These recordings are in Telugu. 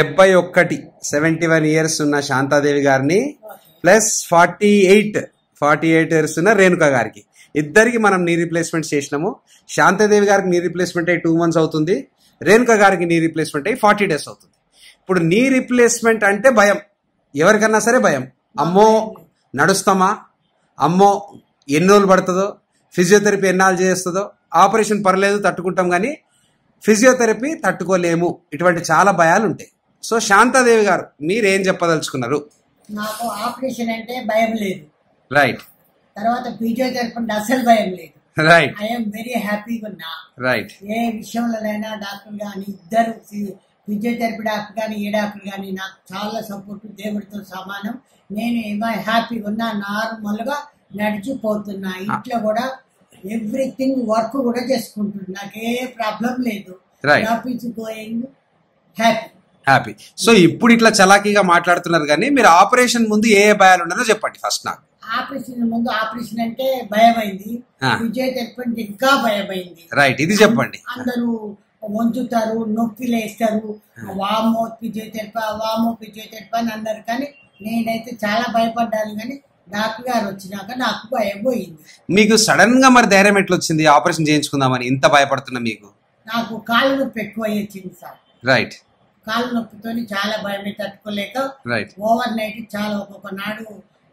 డెబ్బై ఒక్కటి సెవెంటీ వన్ ఇయర్స్ ఉన్న శాంతాదేవి గారిని plus forty eight forty eight years ఉన్న రేణుక గారికి ఇద్దరికి మనం నీ రీప్లేస్మెంట్ చేసినాము శాంతాదేవి గారికి నీ రీప్లేస్మెంట్ అయ్యి టూ మంత్స్ అవుతుంది రేణుక గారికి నీ రీప్లేస్మెంట్ అయ్యి ఫార్టీ డేస్ అవుతుంది ఇప్పుడు నీ రీప్లేస్మెంట్ అంటే భయం ఎవరికన్నా సరే భయం అమ్మో నడుస్తామా అమ్మో ఎన్ని రోజులు పడుతుందో ఫిజియోథెరపీ ఎన్నాళ్ళు చేస్తుందో ఆపరేషన్ పర్లేదు తట్టుకుంటాం కానీ ఫిజియోథెరపీ తట్టుకోలేము ఇటువంటి చాలా భయాలు ఉంటాయి సో శాంతాదేవి గారు మీరేం చెప్పదలుచుకున్నారు నాకు ఆపరేషన్ అంటే భయం లేదు రైట్ తర్వాత ఫిజియోథెరపీ అంటే అసలు భయం లేదు రైట్ ఐఎమ్ వెరీ హ్యాపీగా ఉన్నా రైట్ ఏ విషయంలోనైనా డాక్టర్ కానీ ఇద్దరు ఫి- ఫిజియోథెరపీ డాక్టర్ కానీ ఏ డాక్టర్ కానీ నాకు చాలా సపోర్ట్ దేవుడితో సమానం నేను ఏమో హ్యాపీగా ఉన్నా నార్మల్గా నడిచిపోతున్నా ఇంట్లో కూడా ఎవ్రీథింగ్ వర్క్ కూడా చేసుకుంటున్నా నాకు ఏ ప్రాబ్లం లేదు Right. Office going happy happy so ఇప్పుడు ఇట్లా చలాకీగా మాట్లాడుతున్నారు కానీ మీరు ఆపరేషన్ ముందు ఏ ఏ భయాలు ఉన్నారో చెప్పండి ఫస్ట్ నాకు ఆపరేషన్ ముందు ఆపరేషన్ అంటే భయమైంది ఆ. ఫిజియోథెరపీ అంటే ఇంకా భయమైంది రైట్ ఇది చెప్పండి అందరూ వంచుతారు నొప్పిలు వేస్తారు వామో ఫిజియోథెరపీ వామో ఫిజియోథెరపీ అని అన్నారు కానీ నేనైతే చాలా భయపడ్డాను కానీ డాక్టర్ గారు వచ్చినాక నాకు భయం పోయింది మీకు సడన్ గా మరి ధైర్యం ఎట్లా వచ్చింది ఆపరేషన్ చేయించుకుందామని ఇంత భయపడుతున్నా మీకు నాకు కాళ్ళు నొప్పి ఎక్కువ వచ్చింది సార్ రైట్ కాళ్ళు నొప్పితోని చాలా భయమే తట్టుకోలేక రైట్ ఓవర్ నైట్ చాలా ఒక్కొక్క నాడు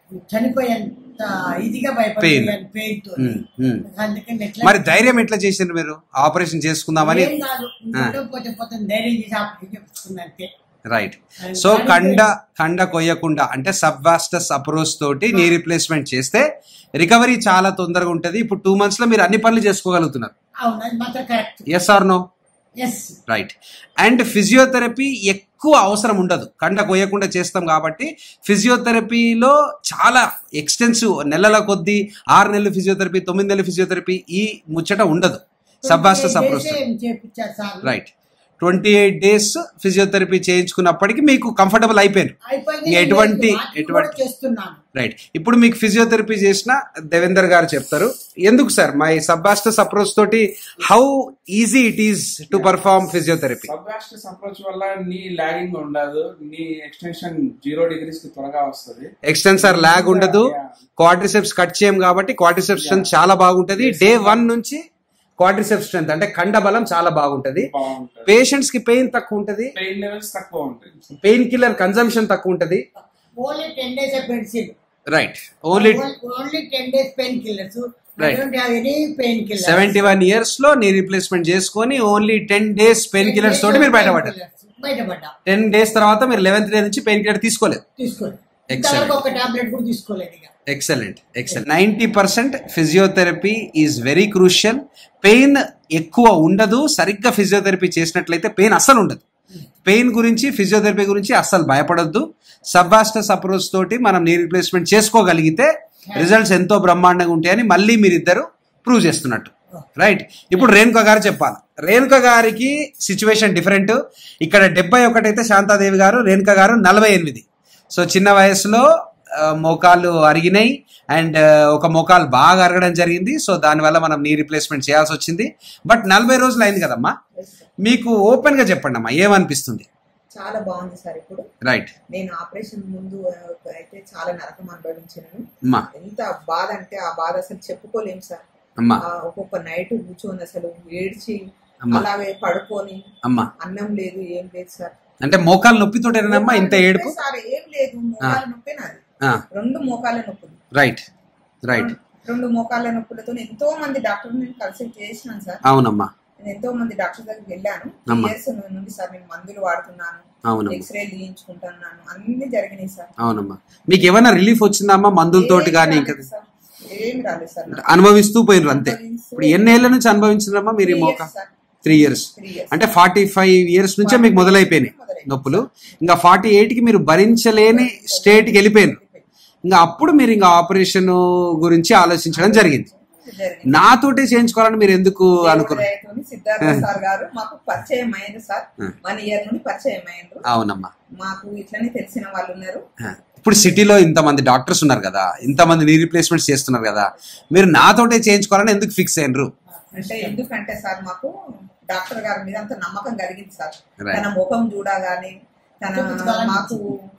చనిపోయేంత ఇదిగా Pain. భయపడ్డాను పెయిన్ తో ఉమ్, ఉమ్. అందుకని ఎట్లా మరి ధైర్యం ఎట్లా చేసిండ్రు మీరు ఆపరేషన్ చేసుకుందామని ఏం కాదు ఇంకోటో పోతే పోతే ధైర్యం చేసి ఆపరేషన్ చేస్తుంది అంతే రైట్ సో కండ కండ కొయ్యకుండా అంటే సబ్వాస్టస్ అప్రోచ్ తోటి నీ రీప్లేస్మెంట్ చేస్తే రికవరీ చాలా తొందరగా ఉంటది ఇప్పుడు టూ మంత్స్ లో మీరు అన్ని పనులు చేసుకోగలుగుతున్నారు అవును అది మాత్రం correct yes or no yes right and physiotherapy ఎక్కువ అవసరం ఉండదు కండ కొయ్యకుండా చేస్తాం కాబట్టి ఫిజియోథెరపీలో చాలా ఎక్స్టెన్సివ్ నెలల కొద్దీ ఆరు నెలలు ఫిజియోథెరపీ తొమ్మిది నెలలు ఫిజియోథెరపీ ఈ ముచ్చట ఉండదు సబ్వాస్టస్ అప్రోచ్ చేపించారు sir right twenty eight days physiotherapy చేయించుకున్నప్పటికీ మీకు కంఫర్టబుల్ అయిపోయారు అయిపోయింది ఇంకా ఎటువంటి వాటిని కూడా ఎటువంటి చేస్తున్నాను రైట్ ఇప్పుడు మీకు ఫిజియోథెరపీ చేసిన దేవేందర్ గారు చెప్తారు ఎందుకు సార్ మై సబ్బాస్టస్ అప్రోచ్ తోటి how easy it is to perform physiotherapy subvastus approach వల్ల నీ లాగింగ్ ఉండదు నీ ఎక్స్టెన్షన్ జీరో డిగ్రీస్ కి త్వరగా వస్తుంది ఎక్స్టెన్సర్ ల్యాగ్ ఉండదు Yeah. క్వాడ్రిసెప్స్ కట్ చేయం కాబట్టి క్వాడ్రిసెప్స్ స్ట్రెంత్ చాలా బాగుంటది డే వన్ నుంచి క్వాడ్రిసెప్స్ స్ట్రెంత్ అంటే కండ బలం చాలా బాగుంటది బాగుంటుంది పేషెంట్స్ కి పెయిన్ తక్కువ ఉంటది పెయిన్ లెవెల్స్ తక్కువ ఉంటాయి పెయిన్ కిల్లర్ కన్జంప్షన్ తక్కువ ఉంటది only ten days medicine right only only ten days pain killers Right. Don't have any pain killer seventy one years లో నీ రీప్లేస్మెంట్ చేసుకొని only ten days pain killers తోటి మీరు బయటపడ్డారు బయటపడ్డా టెన్ డేస్ తర్వాత మీరు లెవెన్త్ డే నుంచి పెయిన్ కిల్లర్ తీసుకోలేదు తీసుకోలేదు Excellent. ఇంతవరకు ఒక టాబ్లెట్ కూడా తీసుకోలేదు ఇక excellent excellent ninety percent physiotherapy is very crucial pain ఎక్కువ ఉండదు సరిగ్గా ఫిజియోథెరపీ చేసినట్లయితే పెయిన్ అస్సలు ఉండదు పెయిన్ గురించి ఫిజియోథెరపీ గురించి అస్సలు భయపడొద్దు సబ్బాస్టస్ అప్రోచ్ తోటి మనం నీ రీప్లేస్మెంట్ చేసుకోగలిగితే రిజల్ట్స్ ఎంతో బ్రహ్మాండంగా ఉంటాయని మళ్ళీ మీరిద్దరు ప్రూవ్ చేస్తున్నట్టు రైట్ ఇప్పుడు రేణుక గారు చెప్పాలి రేణుక గారికి సిచ్యువేషన్ డిఫరెంట్ ఇక్కడ డెబ్బై ఒకటైతే శాంతాదేవి గారు రేణుక గారు నలభై ఎనిమిది సో చిన్న వయసులో ఆ, మోకాళ్ళు అరిగినాయి అండ్ ఒక మోకాలు బాగా అరగడం జరిగింది సో దానివల్ల మనం నీ రీప్లేస్మెంట్ చేయాల్సి వచ్చింది బట్ నలభై రోజులు అయింది కదమ్మా మీకు ఓపెన్ గా చెప్పండి అమ్మా ఏమనిపిస్తుంది చాలా బాగుంది సార్ ఇప్పుడు రైట్ నేను ఆపరేషన్ ముందు ఆ, అయితే చాలా నరకం అనుభవించాను అమ్మా ఎంత బాధ అంటే ఆ బాధ అసలు చెప్పుకోలేం సార్ అమ్మా ఆ, ఒక్కొక్క నైట్ కూర్చొని అసలు ఏడ్చి అమ్మా. అలాగే పడుకొని అమ్మా అన్నం లేదు ఏం లేదు సార్ అంటే మోకాలు నొప్పితోటేనమ్మా ఇంత ఏడుపు సార్ ఏం లేదు మోకాల నొప్పి నాది రెండు మోకాల నొప్పులు రైట్ రైట్ రెండు మోకాల నొప్పులతో ఎంతో మంది డాక్టర్ నేను కన్సల్ట్ చేసినాను సార్ అవునమ్మా నేను ఎంతో మంది డాక్టర్ దగ్గరికి వెళ్ళాను అమ్మా. ఇయర్స్ నుండి సార్ నేను మందులు వాడుతున్నాను అవునమ్మా ఎక్స్రే తీయించుకుంటున్నాను అన్ని జరిగినాయి సార్ అవునమ్మా మీకు ఏమైనా రిలీఫ్ వచ్చిందమ్మా మందులతోటి కానీ ఇంకా ఏం రాలేదు సార్. ఏం రాలేదు సార్ నాకు. అనుభవిస్తూ పోయినరు అంతే అనుభవిస్తూ- ఇప్పుడు ఎన్నేళ్ల నుంచి అనుభవించినారమ్మా మీరు ఈ Three మోక years, sir. Three years Three years. అంటే ఫార్టీ ఫైవ్ ఇయర్స్ నుంచే మీకు మొదలైపోయినాయి మొదలైపోయినాయి. నొప్పులు ఇంకా ఫార్టీ ఎయిట్ కి మీరు భరించలేని స్టేట్ కి వెళ్ళిపోయినారు ఇంకా అప్పుడు మీరు ఇంకా ఆపరేషన్ గురించి ఆలోచించడం జరిగింది జరిగింది. నాతోటే చేయించుకోవాలని మీరు ఎందుకు అనుకున్నారు దేవుడి దయతోని సిద్ధార్థ సార్ గారు మాకు పరిచయం అయ్యారు సార్ వన్ ఇయర్ నుండి పరిచయం అయ్యారు అవునమ్మా మాకు ఇట్లనే తెలిసిన వాళ్ళు ఉన్నారు ఆ. ఇప్పుడు సిటీలో ఇంతమంది డాక్టర్స్ ఉన్నారు కదా ఇంతమంది నీ రీప్లేస్మెంట్స్ చేస్తున్నారు కదా మీరు నాతోటే చేయించుకోవాలని ఎందుకు ఫిక్స్ అయినరు అంటే ఎందుకంటే సార్ మాకు డాక్టర్ గారి మీద అంత నమ్మకం కలిగింది సార్ Right. తన ముఖం చూడగానే తన చూపించుకోవాలని మాకు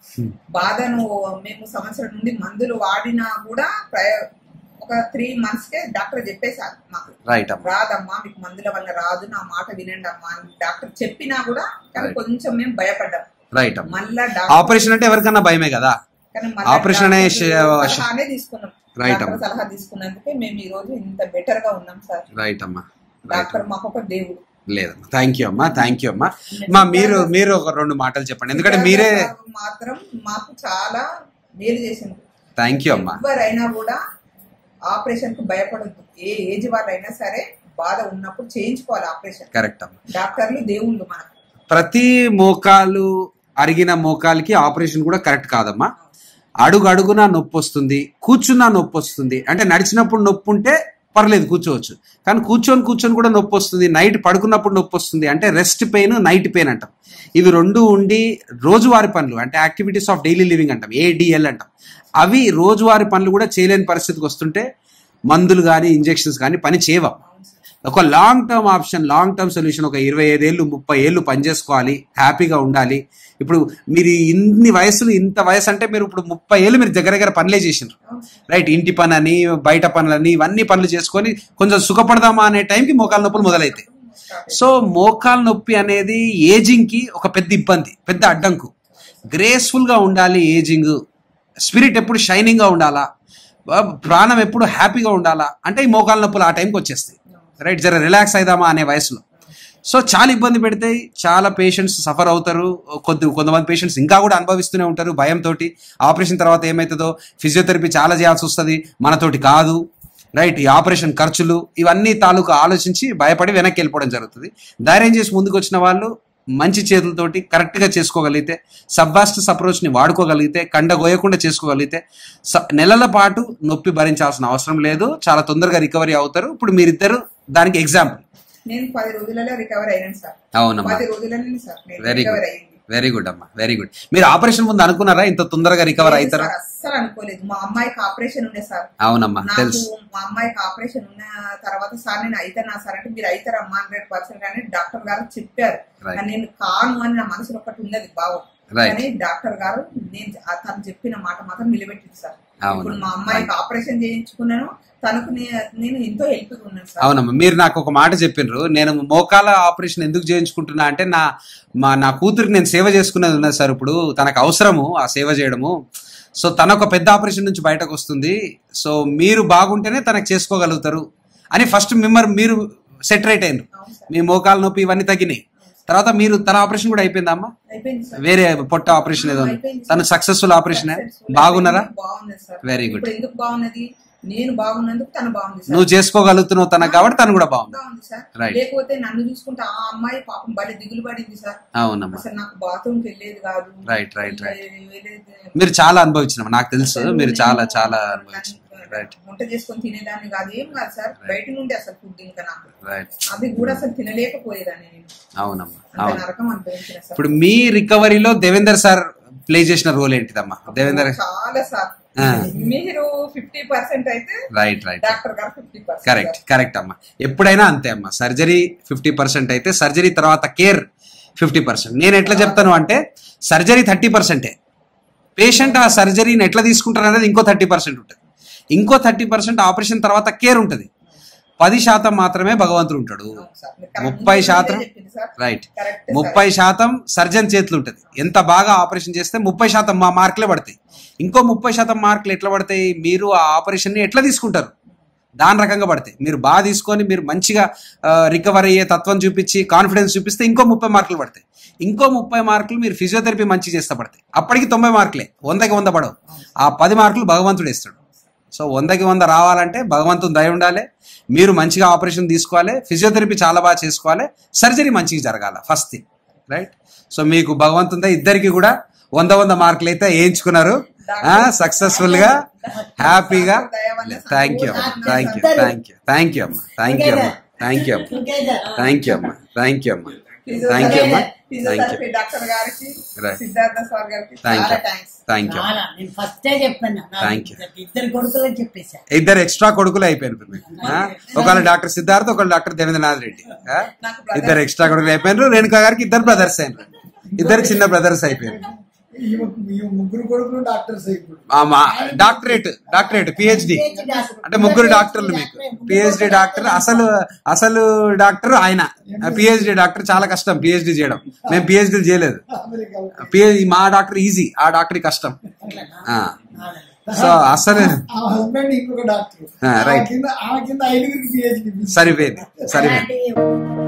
బాధను మేము సంవత్సరం నుండి మందులు వాడినా కూడా ప్రయ- ఒక త్రీ మంత్స్ కే డాక్టర్ చెప్పేశారు మాకు రైట్ అమ్మా రాదమ్మా మీకు మందుల వల్ల రాదు నా మాట వినండి అమ్మా అని డాక్టర్ చెప్పినా కూడా కానీ Right. కొంచెం మేము భయపడ్డాం రైట్ అమ్మా మళ్ళా డాక్టర్ ఆపరేషన్ అంటే ఎవరికన్నా భయమే కదా కానీ మళ్ళా ఆపరేషన్ అనే డాక్టర్ షే- సలహానే తీసుకున్నాం Right డాక్టర్ అమ్మా. సలహా తీసుకున్నందుకే మేము ఈ రోజు ఇంత బెటర్ గా ఉన్నాం సార్ రైట్ అమ్మా రైట్ డాక్టర్ మాకు ఒక దేవుడు లేదమ్మా థ్యాంక్ యూ అమ్మా థ్యాంక్ యూ అమ్మా మా మీరు మీరు ఒక రెండు మాటలు చెప్పండి ఎందుకంటే మీరే డాక్టర్ మాత్రం మాకు చాలా మేలు చేసింది థ్యాంక్ యూ అమ్మా ఎవరైనా కూడా ఆపరేషన్ కు భయపడద్దు ఏ ఏజ్ వాళ్ళైనా సరే బాధ ఉన్నప్పుడు చేయించుకోవాలి ఆపరేషన్ కరెక్ట్ అమ్మా డాక్టర్లు దేవుళ్ళు మనకు ప్రతి మోకాలు అరిగిన మోకాలికి ఆపరేషన్ కూడా కరెక్ట్ కాదమ్మా అడుగు అడుగున నొప్పి వస్తుంది కూర్చున్నా నొప్పి వస్తుంది అంటే నడిచినప్పుడు నొప్పి ఉంటే పర్లేదు కూర్చోవచ్చు కానీ కూర్చొని కూర్చొని కూడా నొప్పి వస్తుంది నైట్ పడుకున్నప్పుడు నొప్పి వస్తుంది అంటే రెస్ట్ పెయిన్ నైట్ పెయిన్ అంటాం ఇవి రెండు ఉండి రోజువారి పనులు అంటే యాక్టివిటీస్ ఆఫ్ డైలీ లివింగ్ అంటాం ఏడిఎల్ అంటాం అవి రోజువారి పనులు కూడా చేయలేని పరిస్థితికి వస్తుంటే మందులు కానీ ఇంజెక్షన్స్ కానీ పని చేయవమ్మా ఒక long term option long term solution ఒక ఇరవై ఐదేళ్ళు ముప్పై ఏళ్ళు పనిచేసుకోవాలి హ్యాపీగా ఉండాలి ఇప్పుడు మీరు ఇన్ని వయసులు ఇంత వయసు అంటే మీరు ఇప్పుడు ముప్పై ఏళ్ళు మీరు దగ్గర దగ్గర పనులే చేసినారు రైట్ ఇంటి పని అని బయట పనులని ఇవన్నీ పనులు చేసుకొని కొంచెం సుఖపడదామా అనే టైంకి మోకాల నొప్పులు మొదలైతాయి సో మోకాల నొప్పి అనేది ఏజింగ్ కి ఒక పెద్ద ఇబ్బంది పెద్ద అడ్డంకు గ్రేస్ఫుల్ గా ఉండాలి ఏజింగ్ స్పిరిట్ ఎప్పుడు షైనింగ్ గా ఉండాలా బ- ప్రాణం ఎప్పుడు హ్యాపీగా ఉండాలా అంటే ఈ మోకాల నొప్పులు ఆ టైంకి వచ్చేస్తాయి రైట్ జర రిలాక్స్ అయిదామా అనే వయసులో సో చాలా ఇబ్బంది పెడతాయి చాలా పేషెంట్స్ సఫర్ అవుతారు కొద్ది కొంతమంది పేషెంట్స్ ఇంకా కూడా అనుభవిస్తూనే ఉంటారు భయంతో ఆపరేషన్ తర్వాత ఏమవుతుందో ఫిజియోథెరపీ చాలా చేయాల్సి వస్తుంది మనతోటి కాదు రైట్ ఈ ఆపరేషన్ ఖర్చులు ఇవన్నీ తాలూకు ఆలోచించి భయపడి వెనక్కి వెళ్ళిపోవడం జరుగుతుంది ధైర్యం చేసి ముందుకు వచ్చిన వాళ్ళు మంచి చేతులతోటి కరెక్ట్గా చేసుకోగలిగితే సబ్బాస్టస్ అప్రోచ్ని వాడుకోగలిగితే కండ గోయకుండా చేసుకోగలిగితే స- నెలల పాటు నొప్పి భరించాల్సిన అవసరం లేదు చాలా తొందరగా రికవరీ అవుతారు ఇప్పుడు మీరిద్దరు దానికి ఎగ్జాంపుల్ నేను పది రోజులలో రికవర్ అయ్యాను సార్ అవునమ్మా పది రోజులనే సార్ నేను వెరీ గుడ్ రికవర్ అయ్యింది వెరీ గుడ్ అమ్మా వెరీ గుడ్ మీరు ఆపరేషన్ ముందు అనుకున్నారా ఇంత తొందరగా రికవర్ లేదు అవుతారా సార్, అస్సలు అనుకోలేదు మా అమ్మాయికి ఆపరేషన్ ఉండే సార్ అవునమ్మా నాకు తెలుసు మా అమ్మాయికి ఆపరేషన్ ఉన్న తర్వాత సార్ నేను అయితేనా సార్ అంటే మీరు అయితారమ్మా హండ్రెడ్ పర్సెంట్ అని డాక్టర్ గారు చెప్పారు Right. కానీ నేను కాను అని నా మనసులో ఒకటి ఉన్నది భావం Right. కానీ డాక్టర్ గారు నేను ఆ తను చెప్పిన మాట మాత్రం నిలబెట్టింది సార్ అవును. ఇప్పుడు మా అమ్మాయికి ఆపరేషన్ చేయించుకున్నాను తనకు నే- నేను ఎంతో హెల్ప్ ఉన్నాను సార్ అవునమ్మా మీరు నాకు ఒక మాట చెప్పిండ్రు నేను మోకాల ఆపరేషన్ ఎందుకు చేయించుకుంటున్నా అంటే నా మా నా కూతురికి నేను సేవ చేసుకునేది ఉన్నది సార్ ఇప్పుడు తనకు అవసరము ఆ సేవ చేయడము సో తన ఒక పెద్ద ఆపరేషన్ నుంచి బయటకు వస్తుంది సో మీరు బాగుంటేనే తనకు చేసుకోగలుగుతారు అని ఫస్ట్ మిమ్మల్ని మీరు సెట్ రైట్ అయినరు అవును సార్ మీ మోకాల నొప్పి ఇవన్నీ తగ్గినాయి తర్వాత మీరు తన ఆపరేషన్ కూడా అయిపోయిందా అమ్మా అయిపోయింది సార్ వేరే పొట్ట ఆపరేషన్ ఏదో ఉంది. అయిపోయింది తను సార్. Successful operation Successful. బాగున్నారా బాగున్నది సార్ Very good. ఇప్పుడు ఎందుకు బాగున్నది నేను బాగున్నందుకు తను బాగుంది సార్ నువ్వు చేసుకోగలుగుతున్నావు తనకు కాబట్టి తను కూడా బాగుంది బాగుంది సార్ Right. లేకపోతే నన్ను చూసుకుంటే ఆ అమ్మాయి పాపం బలి దిగులు పడింది సార్ అవునమ్మా అసలు నాకు బాత్రూమ్ వెళ్ళేది కాదు Right, right, right. వెళ్ళేది- మీరు చాలా అనుభవించిన నాకు తెలుసు అసలు మీరు నేను చాలా చాలా అనుభవించారు నన్ను రైట్ వంట చేసుకొని తినేదాన్ని కాదు ఏం కాదు సార్ బయట నుండి అసలు ఫుడ్ ఇంకా నాకు రైట్ అది కూడా అసలు తినలేకపోయేదాన్ని నేను అవునమ్మా అంత అవును నరకం అనుభవించిన సార్ ఇప్పుడు మీ రికవరీలో దేవేందర్ సార్ ప్లే చేసిన రోల్ ఏంటిదమ్మా దేవేందర్ చాలా సార్ ఆ. మీరు ఫిఫ్టీ పర్సెంట్ అయితే రైట్ రైట్ డాక్టర్ గారు ఫిఫ్టీ పర్సెంట్ కరెక్ట్ కరెక్ట్ అమ్మా ఎప్పుడైనా అంతే అమ్మా సర్జరీ ఫిఫ్టీ పర్సెంట్ అయితే సర్జరీ తర్వాత కేర్ ఫిఫ్టీ పర్సెంట్ నేను ఎట్లా చెప్తాను అంటే సర్జరీ థర్టీ పర్సెంటే పేషెంట్ ఆ సర్జరీని ఎట్లా తీసుకుంటారు అనేది ఇంకో థర్టీ పర్సెంట్ ఉంటుంది ఇంకో థర్టీ పర్సెంట్ ఆపరేషన్ తర్వాత కేర్ ఉంటుంది పది శాతం మాత్రమే భగవంతుడు ఉంటాడు ముప్పై శాతం రైట్ ముప్పై శాతం సర్జన్ చేతులు ఉంటుంది ఎంత బాగా ఆపరేషన్ చేస్తే ముప్పై శాతం మా మార్కులే పడతాయి ఇంకో ముప్పై శాతం మార్కులు ఎట్లా పడతాయి మీరు ఆ ఆపరేషన్ని ఎట్లా తీసుకుంటారు దాని రకంగా పడతాయి మీరు బాగా తీసుకొని మీరు మంచిగా రికవర్ అయ్యే తత్వం చూపించి కాన్ఫిడెన్స్ చూపిస్తే ఇంకో ముప్పై మార్కులు పడతాయి ఇంకో ముప్పై మార్కులు మీరు ఫిజియోథెరపీ మంచి చేస్తే పడతాయి అప్పటికి తొంభై మార్కులే వందకి వంద పడవు ఆ పది మార్కులు భగవంతుడు ఇస్తాడు సో వందకి వంద రావాలంటే భగవంతుని దయ ఉండాలి మీరు మంచిగా ఆపరేషన్ తీసుకోవాలి ఫిజియోథెరపీ చాలా బాగా చేసుకోవాలి సర్జరీ మంచిగా జరగాల ఫస్ట్ థింగ్ రైట్ సో మీకు భగవంతుని దయ ఇద్దరికి కూడా వంద వంద మార్కులు అయితే వేయించుకున్నారు సక్సెస్ఫుల్ గా హ్యాపీగా థ్యాంక్ యూ అమ్మా thank you thank you thank you అమ్మా థ్యాంక్ యూ అమ్మా థ్యాంక్ యూ అమ్మా థ్యాంక్ యూ అమ్మా థ్యాంక్ యూ అమ్మా థ్యాంక్ యూ అమ్మా థ్యాంక్ యూ డాక్టర్ గారికి Right. సిద్ధార్థ సార్ గారికి థ్యాంక్ చాలా యూ థ్యాంక్స్ థ్యాంక్ యూ చాలా నేను ఫస్టే చెప్పాను నాకు Thank you. ఇద్దరు కొడుకులని చెప్పేసా ఇద్దరు ఎక్స్ట్రా కొడుకులు అయిపోయారు ఇప్పుడు మీకు. ఆ? ఒకళ్ళు డాక్టర్ సిద్ధార్థ్ ఒకళ్ళు డాక్టర్ దేవేంద్రనాథ్ రెడ్డి ఆ? నాకు brothers. ఇద్దరు ఎక్స్ట్రా కొడుకులు అయిపోయినారు రేణుకా గారికి ఇద్దరు బ్రదర్స్ అయినారు ఇద్దరు చిన్న బ్రదర్స్ అయిపోయారు ఈ ఈ ముగ్గురు కొడుకులు డాక్టర్స్ ఇప్పుడు ఆ, మా డాక్టరేట్ డాక్టరేట్ పిహెచ్డి అంటే ముగ్గురు డాక్టర్లు మీకు పిహెచ్డి డాక్టర్ అసలు అసలు డాక్టర్ ఆయన పిహెచ్డి డాక్టర్ చాలా కష్టం పిహెచ్డి చేయడం మేము పిహెచ్డి చేయలేదు అమెరికాలో PhD మా డాక్టర్ ఈజీ ఆ డాక్టర్ కష్టం ఆ. సో అసలు ఆ హస్బెండ్ ఇంకొక డాక్టర్ ఆ, ఆ right. కింద ఆ కింద ఐదుగురికి పిహెచ్డి సరిపోయింది సరిపోయింది అలాంటి